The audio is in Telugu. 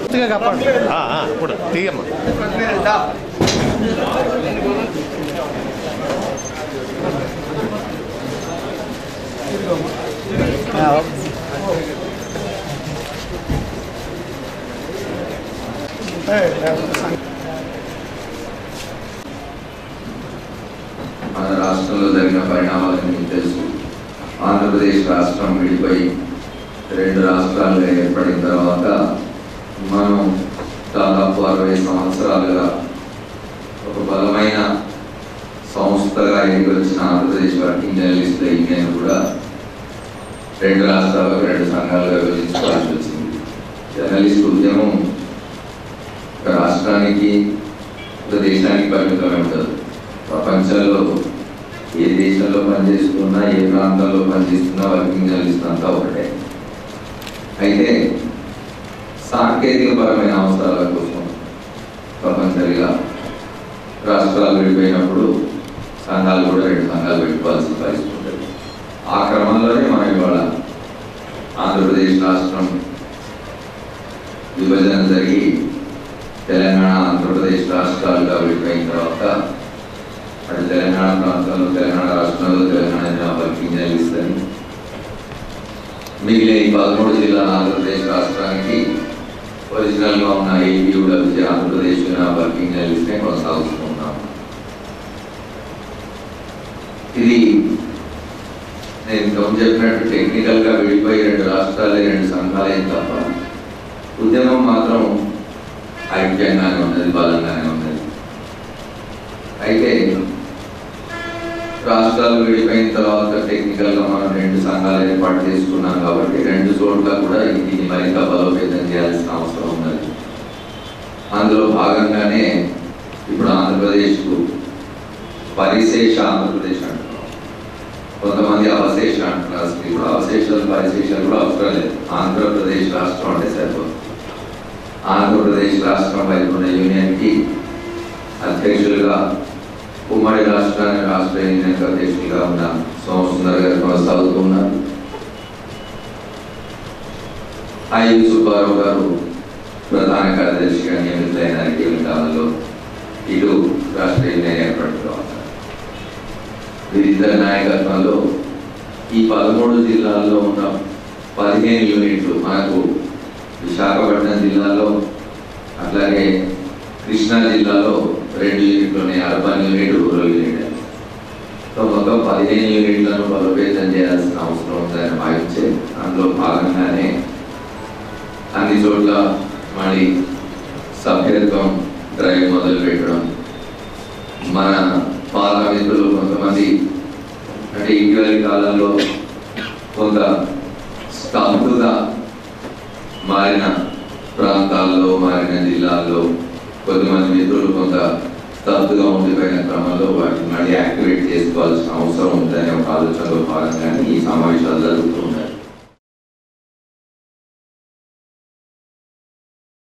పూర్తిగా కప్పండి ఆ, ఆ, ఇప్పుడు తీయమ్మా మన రాష్ట్రంలో జరిగిన పరిణామాలని మీకు తెలుసు ఆంధ్రప్రదేశ్ రాష్ట్రం విడిపోయి రెండు రాష్ట్రాలుగా ఏర్పడిన తర్వాత మనం దాదాపు అరవై సంవత్సరాలుగా ఒక బలమైన సంస్థగా ఎదిగి వచ్చిన ఆంధ్రప్రదేశ్ వర్కింగ్ జర్నలిస్టుల యూనియన్ కూడా రెండు రాష్ట్రాలకు రెండు సంఘాలుగా విభజించుకోవాల్సి వచ్చింది జర్నలిస్ట్ ఉద్యమం ఒక రాష్ట్రానికి ఒక దేశానికి పరిమితమై ఉండదు ప్రపంచంలో ఏ దేశంలో పనిచేస్తున్నా ఏ ప్రాంతంలో పనిచేస్తున్నా వర్కింగ్ జర్నలిస్ట్ అంతా ఒకటే అయితే సాంకేతిక పరమైన అవసరాల కోసం తప్పనిసరిగా రాష్ట్రాలు విడిపోయినప్పుడు సంఘాలు కూడా రెండు సంఘాలు పెట్టుకోవాల్సిన పరిస్థితి ఉంటుంది ఆ క్రమంలోనే మనం ఇవాళ ఆంధ్రప్రదేశ్ రాష్ట్రం విభజన జరిగి తెలంగాణ ఆంధ్రప్రదేశ్ రాష్ట్రాలుగా విడిపోయిన తర్వాత అటు తెలంగాణ ప్రాంతంలో తెలంగాణ రాష్ట్రంలో తెలంగాణ జిల్లా వర్కింగ్ జర్నలిస్ట్ని మిగిలిన ఈ పదమూడు జిల్లాల ఆంధ్రప్రదేశ్ రాష్ట్రానికి ఒరిజినల్గా ఉన్న ఏపీయూడబ్ల్యూజీ ఆంధ్రప్రదేశ్ వర్కింగ్ జర్నలిస్ట్నే కొనసాగుతూ ఉన్నాం ఇది నేను ఇంతకుముందు చెప్పినట్టు టెక్నికల్గా విడిపోయి రెండు రాష్ట్రాలే రెండు సంఘాలే తప్ప ఉద్యమం మాత్రం ఐక్యంగానే ఉన్నది బలంగానే ఉన్నది అయితే రాష్ట్రాలు విడిపోయిన తర్వాత టెక్నికల్ గా మనం రెండు సంఘాలు ఏర్పాటు చేసుకున్నాం కాబట్టి రెండు చోట్ల కూడా దీన్ని మరింత బలోపేతం చేయాల్సిన అవసరం ఉన్నది అందులో భాగంగానే ఇప్పుడు ఆంధ్రప్రదేశ్కు పరిశేష ఆంధ్రప్రదేశ్ అంటున్నాం కొంతమంది అవశేష అంటున్నారు అసలు ఇప్పుడు అవశేషాలు పరిశేషాలు కూడా అవసరం లేదు ఆంధ్రప్రదేశ్ రాష్ట్రం అంటే సరిపోతుంది ఆంధ్రప్రదేశ్ రాష్ట్రం వైపు ఉన్న యూనియన్కి అధ్యక్షులుగా ఉమ్మడి రాష్ట్రాన్ని రాష్ట్ర యూనియన్ అధ్యక్షులుగా ఉన్న సోమసుందర్ గారు కొనసాగుతున్నారు ఐ సుబ్బారావు గారు ప్రధాన కార్యదర్శిగా నియమితులైన ఇటీవల కాలంలో ఇటు రాష్ట్ర యూనియన్ ఏర్పడుతూ ఉన్నారు వీరిద్దరి నాయకత్వంలో ఈ పదమూడు జిల్లాల్లో ఉన్న పదిహేను యూనిట్లు మనకు విశాఖపట్నం జిల్లాలో అట్లాగే కృష్ణా జిల్లాలో రెండు యూనిట్లు ఉన్నాయి అర్బన్ యూనిట్ రూరల్ యూనిట్ అని. సో మొత్తం పదిహేను యూనిట్లను బలోపేతం చేయాల్సిన అవసరం ఉందని భావించే అందులో భాగంగానే అన్ని చోట్ల మళ్ళీ సభ్యత్వం డ్రైవ్ మొదలు పెట్టడం మన పాత మిత్రులు కొంతమంది అంటే ఇటీవలి కాలంలో కొంత స్తబ్దుగా మారిన ప్రాంతాల్లో మారిన జిల్లాల్లో కొద్దిమంది మిత్రులు కొంత స్తబ్దుగా ఉండిపోయిన క్రమంలో వాటిని మళ్ళీ యాక్టివేట్ చేసుకోవాల్సిన అవసరం ఉందనే ఒక ఆలోచనలో భాగంగానే ఈ సమావేశాలు జరుగుతూ